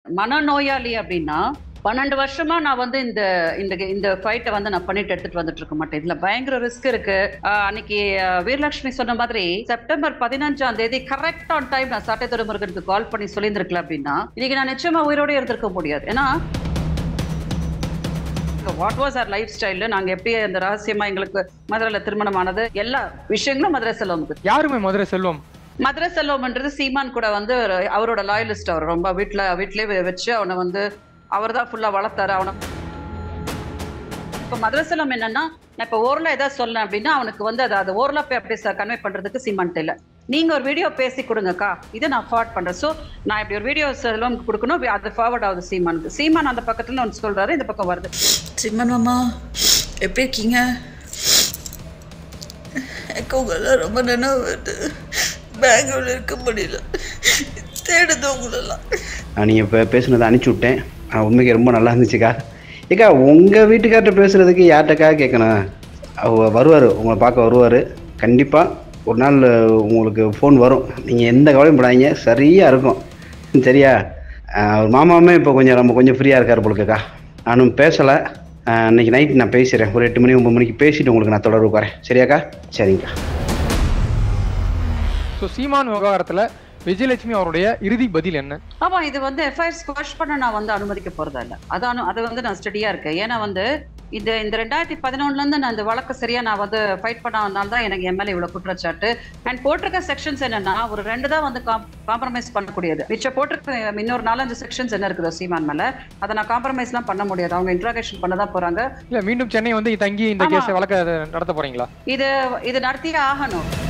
மனநோயாளி அப்படின்னா பன்னெண்டு வருஷமா நான் வந்து இந்த இந்த இந்த ஃபைட்டை வந்து நான் பண்ணிட்டு எடுத்துட்டு வந்துட்டு இருக்க மாட்டேன் இதுல பயங்கர ரிஸ்க் இருக்கு ஆஹ் அன்னைக்கு ஆஹ் வீரலட்சுமி சொன்ன மாதிரி செப்டம்பர் பதினஞ்சாம் தேதி கரெக்ட் ஆன் டைம் நான் சாட்டை துறைமுருகனுக்கு கால் பண்ணி சொல்லியிருந்திருக்கல அப்படின்னா இன்னைக்கு நான் நிச்சயமா உயிரோட இருந்திருக்க முடியாது ஏன்னா what was our lifestyle நாங்க எப்படி அந்த ரகசியமா எங்களுக்கு மதுரையில திருமணம் ஆனது எல்லா விஷயங்களும் மதுரை செல்வம் யாருமே மதுரை செல்வம் மதுரை செல்வம்ன்றது சீமான் கூட வந்து அவரோட லாயலிஸ்ட் அவர் ரொம்ப வீட்டில் வீட்டிலே வச்சு அவனை வந்து அவர் தான் ஃபுல்லாக வளர்த்தாரு அவனை இப்போ மதுரை செல்வம் என்னன்னா நான் இப்போ ஓரில் ஏதாவது சொன்னேன் அப்படின்னா அவனுக்கு வந்து அதை அது ஓரில் போய் அப்படியே கன்வே பண்ணுறதுக்கு சீமான் இல்லை நீங்கள் ஒரு வீடியோ பேசி கொடுங்கக்கா இதை நான் ஃபார்வர்ட் பண்ணுறேன் ஸோ நான் இப்படி ஒரு வீடியோ செல்வம் கொடுக்கணும் அது ஃபார்வர்ட் ஆகுது சீமானுக்கு சீமான் அந்த பக்கத்தில் ஒன்று சொல்கிறாரு இந்த பக்கம் வருது சிம்மன் மாமா எப்படி இருக்கீங்க எனக்கு உங்களெல்லாம் ரொம்ப நினைவு வருது பெங்களூர்ல இருக்க முடியல தேடுது உங்களெல்லாம் நீங்கள் இப்போ பேசுனதை அனுப்பிச்சி விட்டேன் ஆ, உண்மைக்கு ரொம்ப நல்லா இருந்துச்சுக்கா ஏக்கா உங்கள் வீட்டுக்கார்ட்ட பேசுகிறதுக்கு யார்கிட்டக்கா கேட்கணும் அவர் வருவார் உங்களை பார்க்க வருவார் கண்டிப்பாக ஒரு நாள் உங்களுக்கு ஃபோன் வரும் நீங்கள் எந்த கவலையும் படாதீங்க சரியாக இருக்கும் சரியா ஆ, அவர் மாமாவுமே இப்போ கொஞ்சம் நம்ம கொஞ்சம் ஃப்ரீயாக இருக்கார் போலுக்கக்கா நானும் பேசலை இன்னைக்கு நைட் நான் பேசுகிறேன் ஒரு எட்டு மணி ஒம்பது மணிக்கு பேசிட்டு உங்களுக்கு நான் தொடர்பு வரேன் சரியாக்கா சரிங்கக்கா ஸோ சீமான் விவகாரத்துல விஜயலட்சுமி அவருடைய இறுதி பதில் என்ன ஆமா இது வந்து எஃப்ஐஆர் ஸ்குவாஷ் பண்ண நான் வந்து அனுமதிக்க போறதா இல்ல அதான் அது வந்து நான் ஸ்டடியா இருக்கேன் ஏன்னா வந்து இந்த இந்த ரெண்டாயிரத்தி பதினொன்னுல இருந்து நான் இந்த வழக்கு சரியா நான் வந்து ஃபைட் பண்ணாதனால தான் எனக்கு எம்எல்ஏ இவ்வளவு குற்றச்சாட்டு அண்ட் போட்டிருக்க செக்ஷன்ஸ் என்னன்னா ஒரு ரெண்டு தான் வந்து காம்ப்ரமைஸ் பண்ணக்கூடியது மிச்சம் போட்டிருக்க இன்னொரு நாலஞ்சு செக்ஷன்ஸ் என்ன இருக்குதோ சீமான் மேல அதை நான் காம்ப்ரமைஸ்லாம் பண்ண முடியாது அவங்க இன்ட்ராகேஷன் பண்ண தான் போறாங்க இல்ல மீண்டும் சென்னை வந்து தங்கி இந்த ஆமா. கேஸை வழக்க நடத்த போறீங்களா இது இது நடத்தியே ஆகணும்